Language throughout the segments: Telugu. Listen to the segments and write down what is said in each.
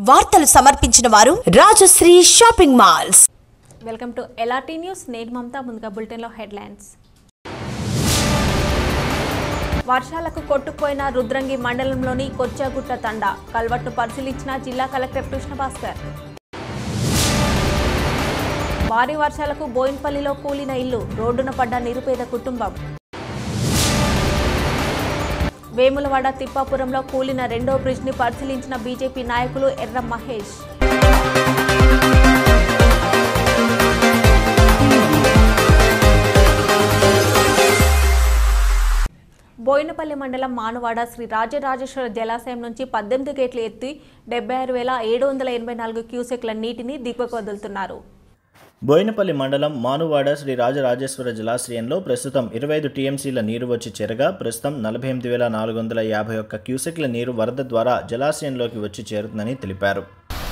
వార్తలు సమర్పించిన వారు Rajashree shopping malls welcome to LRT news నేను మమతా ముందుగా బులెటిన్లో హెడ్లైన్స్ వర్షాలకు కొట్టుకుపోయిన రుద్రంగి మండలంలోని కొచ్చాగుట్ట తండ కల్వట్టు పరిశీలించిన జిల్లా కలెక్టర్ కృష్ణభాస్కర్ భారీ వర్షాలకు బోయిన్పల్లిలో కూలిన ఇల్లు రోడ్డున పడ్డ నిరుపేద కుటుంబం వేములవాడ తిప్పాపురంలో కూలిన రెండో బ్రిడ్జ్ని పరిశీలించిన బీజేపీ నాయకులు ఎర్ర మహేష్ బోయినపల్లి మండలం మానువాడ శ్రీ రాజరాజేశ్వర జలాశయం నుంచి పద్దెనిమిది గేట్లు ఎత్తి డెబ్బై ఆరు వేల ఏడు వందల ఎనభై నాలుగు క్యూసెక్ల నీటిని దిగువకు వదులుతున్నారు బోయినపల్లి మండలం మానువాడ శ్రీ రాజరాజేశ్వర జలాశయంలో ప్రస్తుతం ఇరవై ఐదు టీఎంసీల నీరు వచ్చి చేరగా ప్రస్తుతం నలభై ఎనిమిది వేల నాలుగు వందల యాభై ఒక్క క్యూసెక్ల నీరు వరద ద్వారా జలాశయంలోకి వచ్చి చేరుతుందని తెలిపారు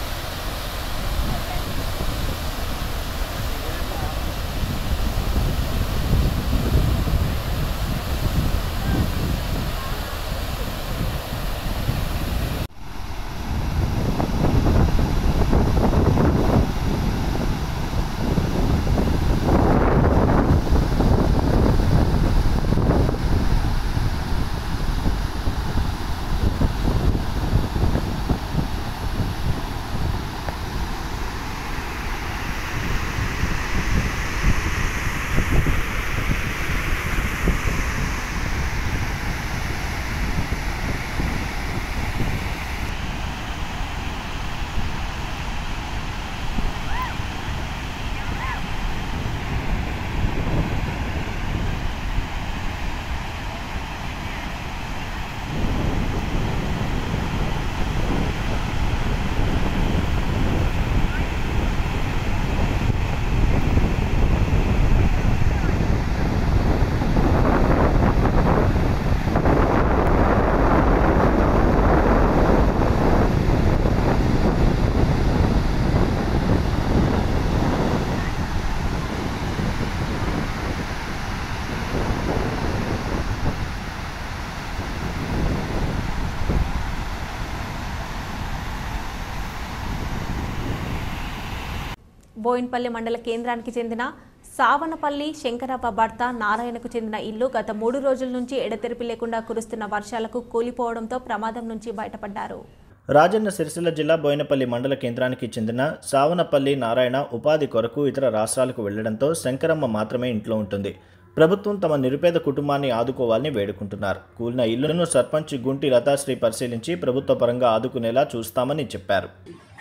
బోయిన్పల్లి మండల కేంద్రానికి చెందిన సావనపల్లి శంకరప్ప భర్త నారాయణకు చెందిన ఇల్లు గత మూడు రోజుల నుంచి ఎడతెరిపి లేకుండా కురుస్తున్న వర్షాలకు కూలిపోవడంతో ప్రమాదం నుంచి బయటపడ్డారు రాజన్న సిరిసిల్ల జిల్లా బోయినపల్లి మండల కేంద్రానికి చెందిన సావనపల్లి నారాయణ ఉపాధి కొరకు ఇతర రాష్ట్రాలకు వెళ్లడంతో శంకరమ్మ మాత్రమే ఇంట్లో ఉంటుంది ప్రభుత్వం తమ నిరుపేద కుటుంబాన్ని ఆదుకోవాలని వేడుకుంటున్నారు కూలిన ఇల్లును సర్పంచ్ గుంటి లతాశ్రీ పరిశీలించి ప్రభుత్వ పరంగా ఆదుకునేలా చూస్తామని చెప్పారు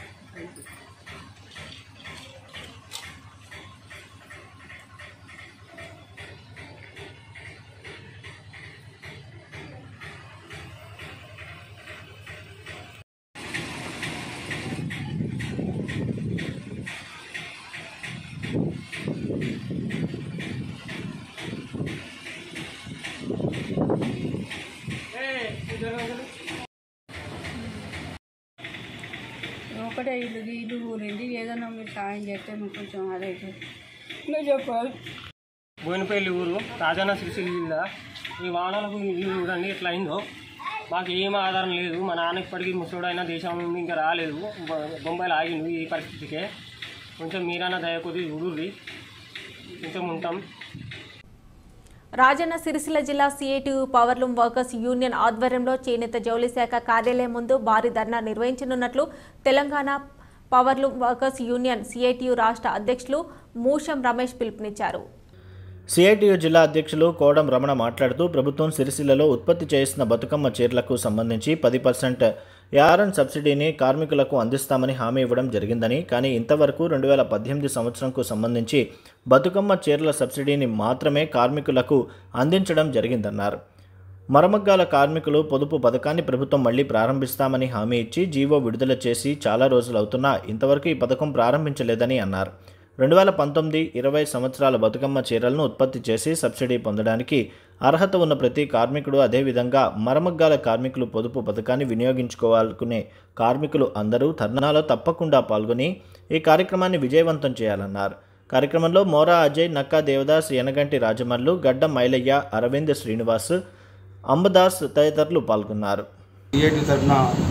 ఒకటే ఇల్లు ఇల్లు ఊరింది ఏదైనా మీరు సాయం చేస్తే నువ్వు కొంచెం అదైతే నువ్వు చెప్పాలి బోయినపల్లి ఊరు రాజన్న సిరిసిల్ల జిల్లా ఈ వాహనాలకు ఇల్లు చూడండి ఎట్లా అయిందో మాకు ఏం ఆధారం లేదు మా నాన్న ఇప్పటికీ ముసోడైనా దేశం నుండి ఇంకా రాలేదు బొ- బొంబాయిలో ఆగిండు ఈ పరిస్థితికే కొంచెం మీరైనా దయ కొద్ది చూడుర్రి కొంచెం ఉంటాం రాజన్న సిరిసిల్ల జిల్లా సిఐటియు పవర్లూమ్ వర్కర్స్ యూనియన్ ఆధ్వర్యంలో చేనేత జౌళి శాఖ కార్యాలయం ముందు భారీ ధర్నా నిర్వహించనున్నట్లు Telangana powerloom workers union CITU రాష్ట్ర అధ్యక్షులు మూషం రమేష్ పిలుపునిచ్చారు సిఐటియు జిల్లా అధ్యక్షులు కోడం రమణ మాట్లాడుతూ ప్రభుత్వం సిరిసిల్లలో ఉత్పత్తి చేసిన బతుకమ్మ చీరలకు సంబంధించి పది పర్సెంట్ యారన్ సబ్సిడీని కార్మికులకు అందిస్తామని హామీ ఇవ్వడం జరిగిందని కానీ ఇంతవరకు రెండు వేల పద్దెనిమిది సంవత్సరంకు సంబంధించి బతుకమ్మ చీరల సబ్సిడీని మాత్రమే కార్మికులకు అందించడం జరిగిందన్నారు మరమగ్గాల కార్మికులు పొదుపు పథకాన్ని ప్రభుత్వం మళ్లీ ప్రారంభిస్తామని హామీ ఇచ్చి జీవో విడుదల చేసి చాలా రోజులు అవుతున్నా ఇంతవరకు ఈ పథకం ప్రారంభించలేదని అన్నారు రెండు వేల పంతొమ్మిది ఇరవై సంవత్సరాల బతుకమ్మ చీరలను ఉత్పత్తి చేసి సబ్సిడీ పొందడానికి అర్హత ఉన్న ప్రతి కార్మికుడు అదేవిధంగా మరమగ్గాల కార్మికులు పొదుపు పథకాన్ని వినియోగించుకోవాలనుకునే కార్మికులు అందరూ ధర్నాలో తప్పకుండా పాల్గొని ఈ కార్యక్రమాన్ని విజయవంతం చేయాలన్నారు కార్యక్రమంలో మోరా అజయ్ నక్కా దేవదాస్ యనగంటి రాజమల్లు గడ్డ మైలయ్య అరవింద్ శ్రీనివాస్ అంబదాస్ తదితరులు పాల్గొన్నారు సిఐటి తరఫున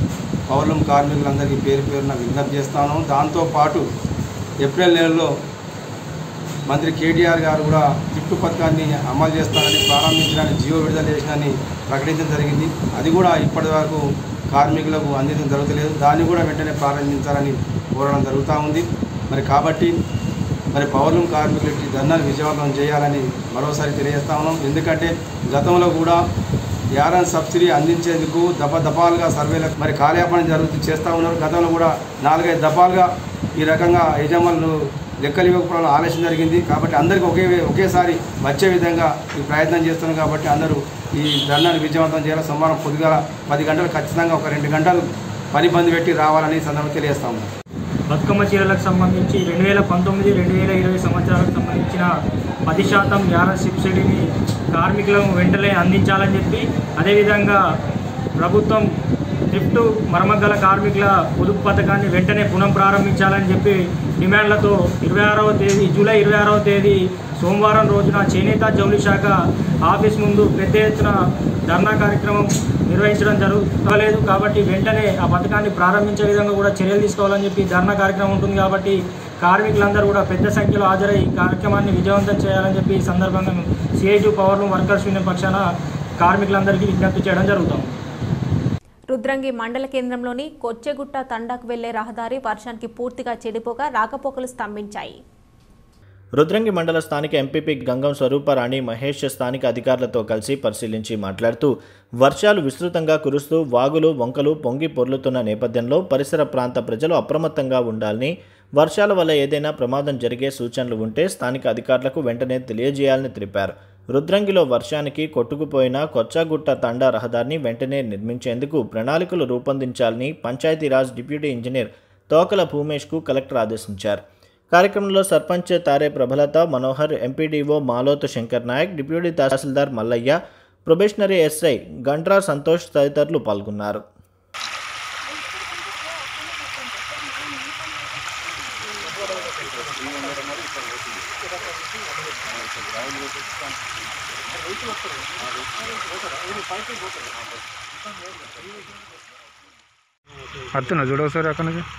పౌర్ణం కార్మికులందరికీ పేరు పేరున విజ్ఞప్తి చేస్తాను దాంతోపాటు ఏప్రిల్ నెలలో మంత్రి కేటీఆర్ గారు కూడా గిఫ్ట్ పథకాన్ని అమలు చేస్తారని ప్రారంభించడానికి జియో విడుదల చేసినని ప్రకటించడం జరిగింది అది కూడా ఇప్పటి వరకు కార్మికులకు అందించడం జరుగుతలేదు దాన్ని కూడా వెంటనే ప్రారంభించాలని కోరడం జరుగుతూ ఉంది మరి కాబట్టి మరి పౌర్ణం కార్మికులకి ధర్నాలు విజయవంతం చేయాలని మరోసారి తెలియజేస్తా ఉన్నాం ఎందుకంటే గతంలో కూడా యారన్ సబ్సిడీ అందించేందుకు దఫ దఫాలుగా సర్వేలకు మరి కార్యాపణ జరుగుతూ చేస్తూ ఉన్నారు గతంలో కూడా నాలుగైదు దఫాలుగా ఈ రకంగా యజమానులు లెక్కలు ఇవ్వకపోవడం ఆలస్యం జరిగింది కాబట్టి అందరికీ ఒకే ఒకేసారి వచ్చే విధంగా ఈ ప్రయత్నం చేస్తున్నాం కాబట్టి అందరూ ఈ ధర్నాన్ని విజయవంతం చేయాలి సోమవారం పొద్దుగాల పది గంటలు ఖచ్చితంగా ఒక రెండు గంటలు పని బంద్ పెట్టి రావాలని ఈ సందర్భంగా తెలియజేస్తా ఉన్నాం బతుకమ్మ చీరలకు సంబంధించి రెండు వేల పంతొమ్మిది రెండు వేల ఇరవై సంవత్సరాలకు సంబంధించిన పది శాతం యాన సబ్సిడీని కార్మికులకు వెంటనే అందించాలని చెప్పి అదేవిధంగా ప్రభుత్వం థ్రిఫ్ట్ మరమగల కార్మికుల పొదుపు పథకాన్ని వెంటనే పునః ప్రారంభించాలని చెప్పి డిమాండ్లతో ఇరవై ఆరవ తేదీ జూలై ఇరవై ఆరవ తేదీ సోమవారం రోజున చేనేత జౌళి శాఖ ఆఫీస్ ముందు పెద్ద ఎత్తున ధర్నా కార్యక్రమం నిర్వహించడం జరుగుతలేదు కాబట్టి వెంటనే ఆ పథకాన్ని ప్రారంభించే విధంగా కూడా చర్యలు తీసుకోవాలని చెప్పి ధర్నా కార్యక్రమం ఉంటుంది కాబట్టి కార్మికులందరూ కూడా పెద్ద సంఖ్యలో హాజరై ఈ కార్యక్రమాన్ని విజయవంతం చేయాలని చెప్పి ఈ సందర్భంగా సిఐటి పవర్లు వర్కర్స్ యూనియన్ పక్షాన కార్మికులందరికీ విజ్ఞప్తి చేయడం జరుగుతుంది రుద్రంగి మండల కేంద్రంలోని కొచ్చెగుట్ట తండాకు వెళ్లే రహదారి వర్షానికి పూర్తిగా చెడిపోగా రాకపోకలు స్తంభించాయి రుద్రంగి మండల స్థానిక ఎంపీపీ గంగం స్వరూపరాణి మహేష్ స్థానిక అధికారులతో కలిసి పరిశీలించి మాట్లాడుతూ వర్షాలు విస్తృతంగా కురుస్తూ వాగులు వంకలు పొంగి పొర్లుతున్న నేపథ్యంలో పరిసర ప్రాంత ప్రజలు అప్రమత్తంగా ఉండాలని వర్షాల వల్ల ఏదైనా ప్రమాదం జరిగే సూచనలు ఉంటే స్థానిక అధికారులకు వెంటనే తెలియజేయాలని తెలిపారు రుద్రంగిలో వర్షానికి కొట్టుకుపోయిన కొచ్చగుట్ట తండా రహదారిని వెంటనే నిర్మించేందుకు ప్రణాళికలు రూపొందించాలని పంచాయతీరాజ్ డిప్యూటీ ఇంజనీర్ తోకల భూమేష్కు కలెక్టర్ ఆదేశించారు కార్యక్రమంలో sarpanch Tare Prabhalatha Manohar MPDO Malothu Shankar Nayak deputy tahsildar Mallaiah probationary SI Gandra Santosh తదితరులు పాల్గొన్నారు వస్తున్నా చూడవు సార్ అక్కడ నుంచి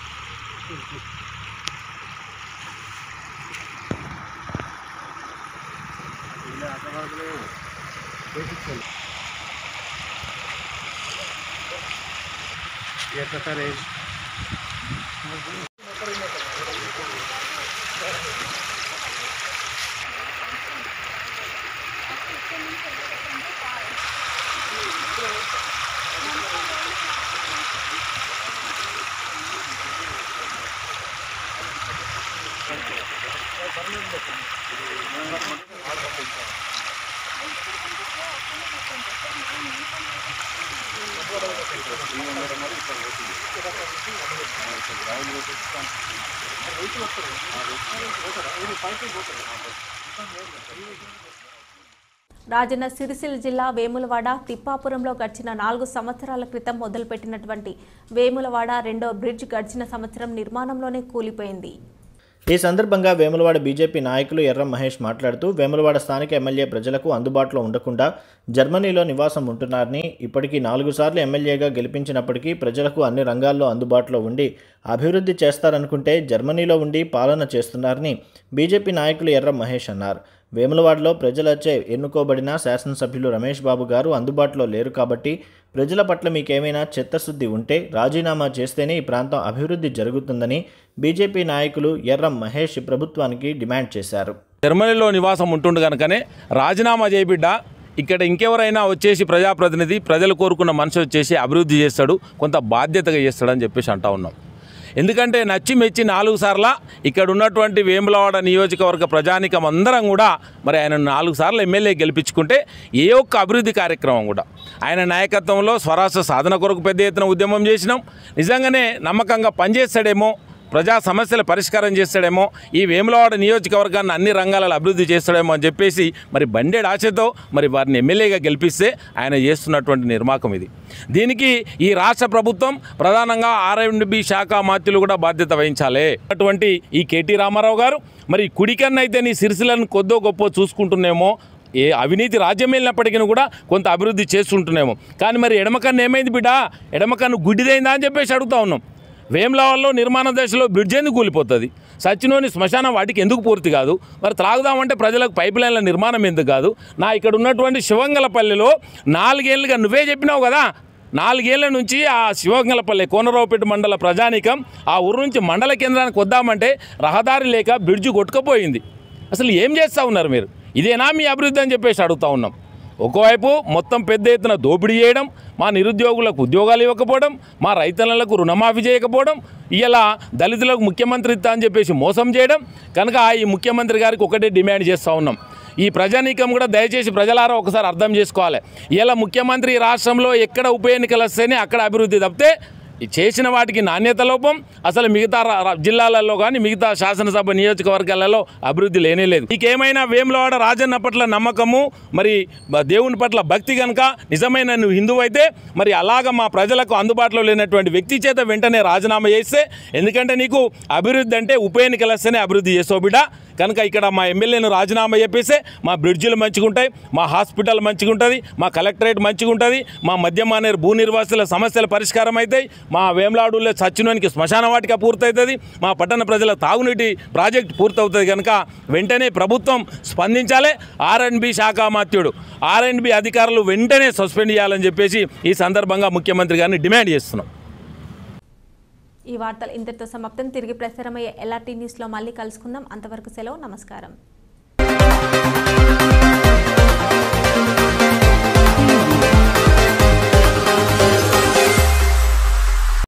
రాజన్న సిరిసిల్ల జిల్లా వేములవాడ తిప్పాపురంలో గడిచిన నాలుగు సంవత్సరాల క్రితం మొదలుపెట్టినటువంటి వేములవాడ రెండో బ్రిడ్జ్ గడిచిన సంవత్సరం నిర్మాణంలోనే కూలిపోయింది ఈ సందర్భంగా వేములవాడ బీజేపీ నాయకులు ఎర్ర మహేష్ మాట్లాడుతూ వేములవాడ స్థానిక ఎమ్మెల్యే ప్రజలకు అందుబాటులో ఉండకుండా జర్మనీలో నివాసం ఉంటున్నారని ఇప్పటికీ నాలుగు సార్లు ఎమ్మెల్యేగా గెలిపించినప్పటికీ ప్రజలకు అన్ని రంగాల్లో అందుబాటులో ఉండి అభివృద్ధి చేస్తారనుకుంటే జర్మనీలో ఉండి పాలన చేస్తున్నారని బీజేపీ నాయకులు ఎర్ర మహేష్ అన్నారు వేములవాడలో ప్రజలచే ఎన్నుకోబడిన శాసనసభ్యులు రమేష్ బాబు గారు అందుబాటులో లేరు కాబట్టి ప్రజల పట్ల మీకేమైనా చిత్తశుద్ధి ఉంటే రాజీనామా చేస్తేనే ఈ ప్రాంతం అభివృద్ధి జరుగుతుందని బీజేపీ నాయకులు ఎర్రం మహేష్ ప్రభుత్వానికి డిమాండ్ చేశారు జర్మనీలో నివాసం ఉంటుండు కనుకనే రాజీనామా చేయబిడ్డ ఇక్కడ ఇంకెవరైనా వచ్చేసి ప్రజాప్రతినిధి ప్రజలు కోరుకున్న మనిషి వచ్చేసి అభివృద్ధి చేస్తాడు కొంత బాధ్యతగా చేస్తాడని చెప్పేసి అంటా ఉన్నాం ఎందుకంటే నచ్చి మెచ్చి నాలుగు సార్ల ఇక్కడ ఉన్నటువంటి వేములవాడ నియోజకవర్గ ప్రజానికం అందరం కూడా మరి ఆయన నాలుగు సార్లు ఎమ్మెల్యే గెలిపించుకుంటే ఏ ఒక్క అభివృద్ధి కార్యక్రమం కూడా ఆయన నాయకత్వంలో స్వరాష్ట్ర సాధన కొరకు పెద్ద ఎత్తున ఉద్యమం చేసినాం నిజంగానే నమ్మకంగా పనిచేస్తాడేమో ప్రజా సమస్యల పరిష్కారం చేస్తాడేమో ఈ వేములవాడ నియోజకవర్గాన్ని అన్ని రంగాలలో అభివృద్ధి చేస్తాడేమో అని చెప్పేసి మరి బండేడు ఆశతో మరి వారిని ఎమ్మెల్యేగా గెలిపిస్తే ఆయన చేస్తున్నటువంటి నిర్మాకం ఇది దీనికి ఈ రాష్ట్ర ప్రభుత్వం ప్రధానంగా ఆర్ఎండ్బి శాఖ మాత్యులు కూడా బాధ్యత వహించాలి అటువంటి ఈ కేటీ రామారావు గారు మరి కుడికన్నైతే నీ సిరిసిలను కొద్దో గొప్ప చూసుకుంటున్నేమో ఏ అవినీతి రాజ్యం వెళ్ళినప్పటికీ కూడా కొంత అభివృద్ధి చేస్తుంటున్నాము కానీ మరి ఎడమకన్ను ఏమైంది బిడ్డ ఎడమకన్ను గుడ్డిదైందా అని చెప్పేసి అడుగుతా ఉన్నాం వేములవాడలో నిర్మాణ దశలో బ్రిడ్జ్ ఎందుకు కూలిపోతుంది సచినోని శ్మశానం వాటికి ఎందుకు పూర్తి కాదు మరి త్రాగుదామంటే ప్రజలకు పైప్ లైన్ల నిర్మాణం ఎందుకు కాదు నా ఇక్కడ ఉన్నటువంటి శివంగలపల్లిలో నాలుగేళ్లుగా నువ్వే చెప్పినావు కదా నాలుగేళ్ల నుంచి ఆ శివంగలపల్లి కోనరావుపేట మండల ప్రజానీకం ఆ ఊరు నుంచి మండల కేంద్రానికి వద్దామంటే రహదారి లేక బ్రిడ్జి కొట్టుకుపోయింది అసలు ఏం చేస్తూ ఉన్నారు మీరు ఇదేనా మీ అభివృద్ధి అని చెప్పేసి అడుగుతా ఉన్నాం ఒకవైపు మొత్తం పెద్ద ఎత్తున దోపిడీ చేయడం మా నిరుద్యోగులకు ఉద్యోగాలు ఇవ్వకపోవడం మా రైతన్నలకు రుణమాఫీ చేయకపోవడం ఇలా దళితులకు ముఖ్యమంత్రి ఇస్తా అని చెప్పేసి మోసం చేయడం కనుక ఈ ముఖ్యమంత్రి గారికి ఒకటే డిమాండ్ చేస్తూ ఉన్నాం ఈ ప్రజానీకం కూడా దయచేసి ప్రజలారా ఒకసారి అర్థం చేసుకోవాలి ఇలా ముఖ్యమంత్రి ఈ రాష్ట్రంలో ఎక్కడ ఉప ఎన్నికలు వస్తేనే అక్కడ అభివృద్ధి తప్పితే ఈ చేసిన వాటికి నాణ్యత లోపం అసలు మిగతా రా- రా- జిల్లాలలో కానీ మిగతా శాసనసభ నియోజకవర్గాలలో అభివృద్ధి లేనే లేదు నీకేమైనా వేములవాడ రాజన్న పట్ల నమ్మకము మరి బ- దేవుని పట్ల భక్తి కనుక నిజమైన నువ్వు హిందువు అయితే మరి అలాగ మా ప్రజలకు అందుబాటులో లేనటువంటి వ్యక్తి చేత వెంటనే రాజీనామా చేస్తే ఎందుకంటే నీకు అభివృద్ధి అంటే ఉప ఎన్నికలు వస్తేనే అభివృద్ధి చేసావు బిడ్డ కనుక ఇక్కడ మా ఎమ్మెల్యేను రాజీనామా చెప్పేస్తే మా బ్రిడ్జిలు మంచిగా ఉంటాయి మా హాస్పిటల్ మంచిగా ఉంటుంది మా కలెక్టరేట్ మంచిగా ఉంటుంది మా మధ్య మానేరు భూ నిర్వాసుల సమస్యల పరిష్కారం అవుతాయి మా వేమలాడులో చచ్చినోనికి శ్మశాన వాటిక పూర్తవుతుంది మా పట్టణ ప్రజల తాగునీటి ప్రాజెక్ట్ పూర్తవుతుంది కనుక వెంటనే ప్రభుత్వం స్పందించాలి ఆర్ఎండ్బి శాఖ మాత్యుడు ఆర్ఎండ్బి అధికారులు వెంటనే సస్పెండ్ చేయాలని చెప్పేసి ఈ సందర్భంగా ముఖ్యమంత్రి గారిని డిమాండ్ చేస్తున్నాం ఈ వార్తలు ఇంతటితో సమాప్తం తిరిగి ప్రసారమయ్యే ఎల్ఆర్టీ న్యూస్లో మళ్ళీ కలుసుకుందాం అంతవరకు సెలవు నమస్కారం